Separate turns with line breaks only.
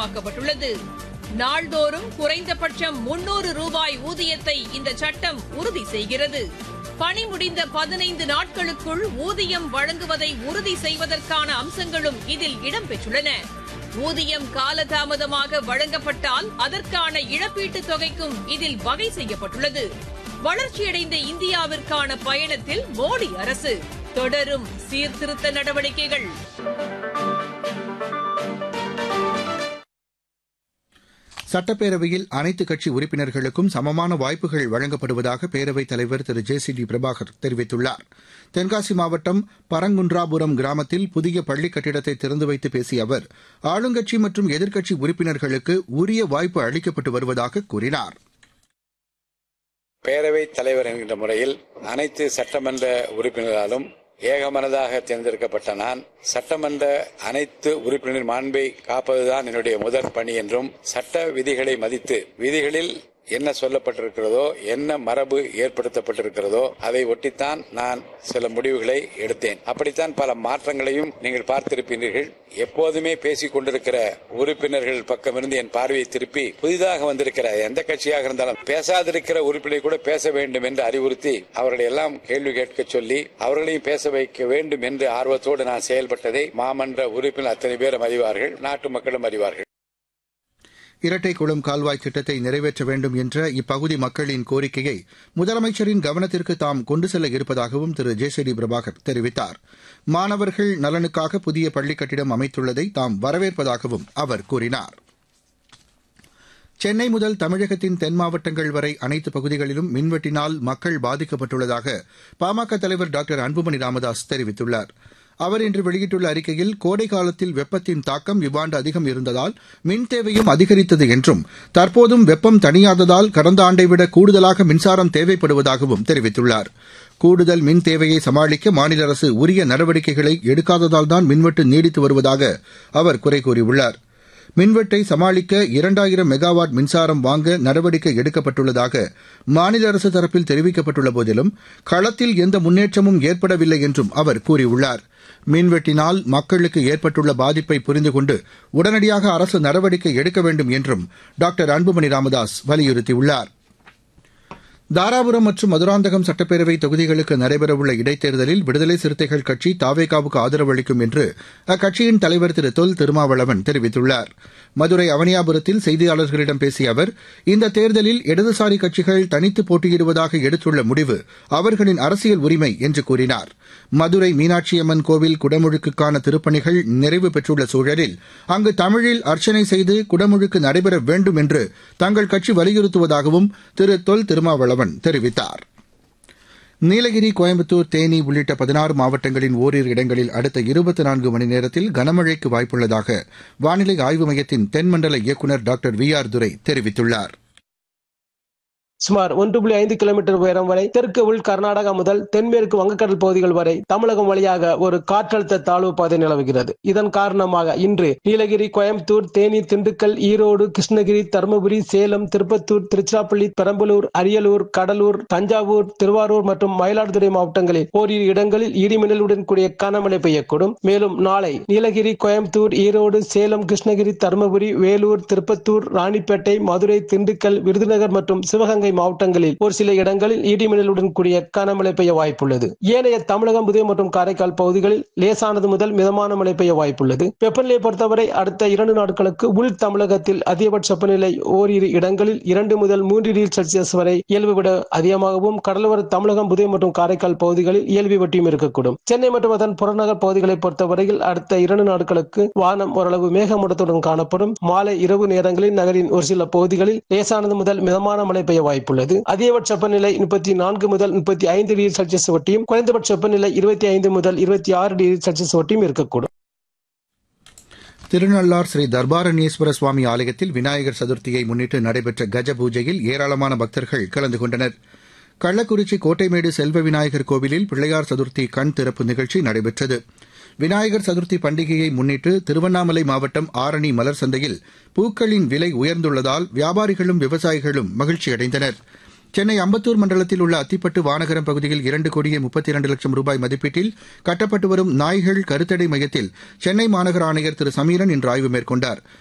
கட்டாயமாக்கப்பட்டுள்ளது நாள்தோறும் குறைந்தபட்சம் முன்னூறு ரூபாய் ஊதியத்தை இந்த சட்டம் உறுதி செய்கிறது பணி முடிந்த பதினைந்து நாட்களுக்குள் ஊதியம் வழங்குவதை உறுதி செய்வதற்கான அம்சங்களும் இதில் இடம்பெற்றுள்ளன ஊதியம் காலதாமதமாக வழங்கப்பட்டால் அதற்கான இழப்பீட்டுத் தொகைக்கும் இதில் வகை செய்யப்பட்டுள்ளது வளர்ச்சியடைந்த இந்தியாவிற்கான பயணத்தில் மோடி அரசு தொடரும் சீர்திருத்த நடவடிக்கைகள்
சட்டப்பேரவையில் அனைத்து கட்சி உறுப்பினர்களுக்கும் சமமான வாய்ப்புகள் வழங்கப்படுவதாக பேரவைத் தலைவர் திரு ஜே சி டி பிரபாகர் தெரிவித்துள்ளார் தென்காசி மாவட்டம் பரங்குன்றாபுரம் கிராமத்தில் புதிய பள்ளிக் கட்டிடத்தை திறந்து வைத்து பேசிய அவர் ஆளுங்கட்சி மற்றும் எதிர்க்கட்சி உறுப்பினர்களுக்கு உரிய வாய்ப்பு அளிக்கப்பட்டு வருவதாக கூறினார்
பேரவைத் தலைவர் என்கின்ற முறையில் அனைத்து சட்டமன்ற உறுப்பினராலும் ஏகமனதாக தேர்ந்தெடுக்கப்பட்ட நான் சட்டமன்ற அனைத்து உறுப்பினர் மாண்பை காப்பதுதான் என்னுடைய முதற் பணி என்றும் சட்ட விதிகளை மதித்து விதிகளில் என்ன சொல்லப்பட்டிருக்கிறதோ என்ன மரபு ஏற்படுத்தப்பட்டிருக்கிறதோ அதை ஒட்டித்தான் நான் சில முடிவுகளை எடுத்தேன் அப்படித்தான் பல மாற்றங்களையும் நீங்கள் பார்த்திருப்பீர்கள் எப்போதுமே பேசிக் கொண்டிருக்கிற உறுப்பினர்கள் பக்கமிருந்து என் பார்வையை திருப்பி புதிதாக வந்திருக்கிற எந்த கட்சியாக இருந்தாலும் பேசாதிருக்கிற உறுப்பினர் கூட பேச வேண்டும் என்று அறிவுறுத்தி அவர்களை எல்லாம் கேள்வி கேட்க சொல்லி அவர்களையும் பேச வைக்க வேண்டும் என்று ஆர்வத்தோடு நான் செயல்பட்டதை மாமன்ற உறுப்பினர் அத்தனை பேரும் அறிவார்கள் நாட்டு மக்களும் அறிவார்கள்
இரட்டை குளம் கால்வாய் திட்டத்தை நிறைவேற்ற வேண்டும் என்ற இப்பகுதி மக்களின் கோரிக்கையை முதலமைச்சரின் கவனத்திற்கு தாம் கொண்டு செல்ல இருப்பதாகவும் திரு ஜே சி டி பிரபாகர் தெரிவித்தார் மாணவர்கள் நலனுக்காக புதிய பள்ளிக் கட்டிடம் அமைத்துள்ளதை தாம் வரவேற்பதாகவும் அவர் கூறினார் சென்னை முதல் தமிழகத்தின் தென் மாவட்டங்கள் வரை அனைத்து பகுதிகளிலும் மின்வெட்டினால் மக்கள் பாதிக்கப்பட்டுள்ளதாக பாமக தலைவர் டாக்டர் அன்புமணி ராமதாஸ் தெரிவித்துள்ளார் அவர் இன்று வெளியிட்டுள்ள அறிக்கையில் கோடை காலத்தில் வெப்பத்தின் தாக்கம் இவ்வாண்டு அதிகம் இருந்ததால் மின் தேவையும் அதிகரித்தது என்றும் தற்போதும் வெப்பம் தணியாததால் கடந்த ஆண்டை விட கூடுதலாக மின்சாரம் தேவைப்படுவதாகவும் தெரிவித்துள்ளார் கூடுதல் மின் தேவையை சமாளிக்க மாநில அரசு உரிய நடவடிக்கைகளை எடுக்காததால்தான் மின்வெட்டு நீடித்து வருவதாக அவர் குறை கூறியுள்ளார் மின்வெட்டை சமாளிக்க இரண்டாயிரம் மெகாவாட் மின்சாரம் வாங்க நடவடிக்கை எடுக்கப்பட்டுள்ளதாக மாநில அரசு தரப்பில் தெரிவிக்கப்பட்டுள்ள போதிலும் களத்தில் எந்த முன்னேற்றமும் ஏற்படவில்லை என்றும் அவர் கூறியுள்ளார் மின்வெட்டினால் மக்களுக்கு ஏற்பட்டுள்ள பாதிப்பை புரிந்து கொண்டு உடனடியாக அரசு நடவடிக்கை எடுக்க வேண்டும் என்றும் டாக்டர் அன்புமணி ராமதாஸ் வலியுறுத்தியுள்ளார் தாராபுரம் மற்றும் மதுராந்தகம் சட்டப்பேரவை தொகுதிகளுக்கு நடைபெறவுள்ள இடைத்தேர்தலில் விடுதலை சிறுத்தைகள் கட்சி தாவேகாவுக்கு ஆதரவு அளிக்கும் என்று அக்கட்சியின் தலைவர் திரு தொல் திருமாவளவன் தெரிவித்துள்ளார் மதுரை அவனியாபுரத்தில் செய்தியாளர்களிடம் பேசிய அவர் இந்த தேர்தலில் இடதுசாரி கட்சிகள் தனித்து போட்டியிடுவதாக எடுத்துள்ள முடிவு அவர்களின் அரசியல் உரிமை என்று கூறினார் மதுரை மீனாட்சியம்மன் கோவில் குடமுழுக்குக்கான திருப்பணிகள் நிறைவு பெற்றுள்ள சூழலில் அங்கு தமிழில் அர்ச்சனை செய்து குடமுழுக்கு நடைபெற வேண்டும் என்று தங்கள் கட்சி வலியுறுத்துவதாகவும் திரு தொல் திருமாவளவன் தெரிவித்தார் நீலகிரி கோயம்புத்தூர் தேனி உள்ளிட்ட பதினாறு மாவட்டங்களின் ஓரிரு இடங்களில் அடுத்த இருபத்தி நான்கு மணி நேரத்தில் கனமழைக்கு வாய்ப்புள்ளதாக வானிலை ஆய்வு மையத்தின் தென்மண்டல இயக்குநர் டாக்டர் வி ஆர் துரை தெரிவித்துள்ளார்
சுமார் ஒன்று புள்ளி ஐந்து கிலோமீட்டர் உயரம் வரை தெற்கு உள் கர்நாடகா முதல் தென்மேற்கு வங்கக்கடல் பகுதிகள் வரை தமிழகம் வழியாக ஒரு காற்றழுத்த தாழ்வு பாதை நிலவுகிறது இதன் காரணமாக இன்று நீலகிரி கோயம்புத்தூர் தேனி திண்டுக்கல் ஈரோடு கிருஷ்ணகிரி தருமபுரி சேலம் திருப்பத்தூர் திருச்சிராப்பள்ளி பெரம்பலூர் அரியலூர் கடலூர் தஞ்சாவூர் திருவாரூர் மற்றும் மயிலாடுதுறை மாவட்டங்களில் ஓரிரு இடங்களில் இடிமின்னலுடன் கூடிய கனமழை பெய்யக்கூடும் மேலும் நாளை நீலகிரி கோயம்புத்தூர் ஈரோடு சேலம் கிருஷ்ணகிரி தருமபுரி வேலூர் திருப்பத்தூர் ராணிப்பேட்டை மதுரை திண்டுக்கல் விருதுநகர் மற்றும் சிவகங்கை மாவட்டங்களில் ஒரு சில இடங்களில் இடிமின்னலுடன் கூடிய கனமழை பெய்ய வாய்ப்புள்ளது ஏனைய தமிழகம் புதுவை மற்றும் காரைக்கால் பகுதிகளில் லேசானது முதல் மிதமான மழை பெய்ய வாய்ப்புள்ளது வெப்பநிலையை பொறுத்தவரை அடுத்த இரண்டு நாட்களுக்கு உள் தமிழகத்தில் அதிகபட்ச வெப்பநிலை ஓரிரு இடங்களில் இரண்டு முதல் மூன்று டிகிரி செல்சியஸ் வரை இயல்பு விட அதிகமாகவும் கடலோர தமிழகம் புதுவை மற்றும் காரைக்கால் பகுதிகளில் இயல்பு வட்டியும் இருக்கக்கூடும் சென்னை மற்றும் அதன் புறநகர் பகுதிகளை பொறுத்தவரையில் அடுத்த இரண்டு நாட்களுக்கு வானம் ஓரளவு மேகமூட்டத்துடன் காணப்படும் மாலை இரவு நேரங்களில் நகரின் ஒரு சில பகுதிகளில் லேசானது முதல் மிதமான மழை பெய்ய வாய்ப்புள்ளது அதிகபட்ச வெப்பநிலை முப்பத்தி நான்கு முதல் முப்பத்தி ஐந்து டிகிரி செல்சியஸ் வட்டியும் குறைந்தபட்ச வெப்பநிலை இருபத்தி ஐந்து முதல் இருபத்தி ஆறு டிகிரி செல்சியஸ் வட்டியும் இருக்கக்கூடும்
திருநள்ளார் ஸ்ரீ தர்பாரண்யேஸ்வர சுவாமி ஆலயத்தில் விநாயகர் சதுர்த்தியை முன்னிட்டு நடைபெற்ற கஜ பூஜையில் ஏராளமான பக்தர்கள் கலந்து கொண்டனர் கள்ளக்குறிச்சி கோட்டைமேடு செல்வ விநாயகர் கோவிலில் பிள்ளையார் சதுர்த்தி கண் திறப்பு நிகழ்ச்சி நடைபெற்றது விநாயகர் சதுர்த்தி பண்டிகையை முன்னிட்டு திருவண்ணாமலை மாவட்டம் ஆரணி மலர் சந்தையில் பூக்களின் விலை உயர்ந்துள்ளதால் வியாபாரிகளும் விவசாயிகளும் மகிழ்ச்சியடைந்தனர் சென்னை அம்பத்தூர் மண்டலத்தில் உள்ள அத்திப்பட்டு வானகரம் பகுதியில் இரண்டு கோடியே முப்பத்தி இரண்டு லட்சம் ரூபாய் மதிப்பீட்டில் கட்டப்பட்டு வரும் நாய்கள் கருத்தடை மையத்தில் சென்னை மாநகர ஆணையர் திரு சமீரன் இன்று ஆய்வு மேற்கொண்டார்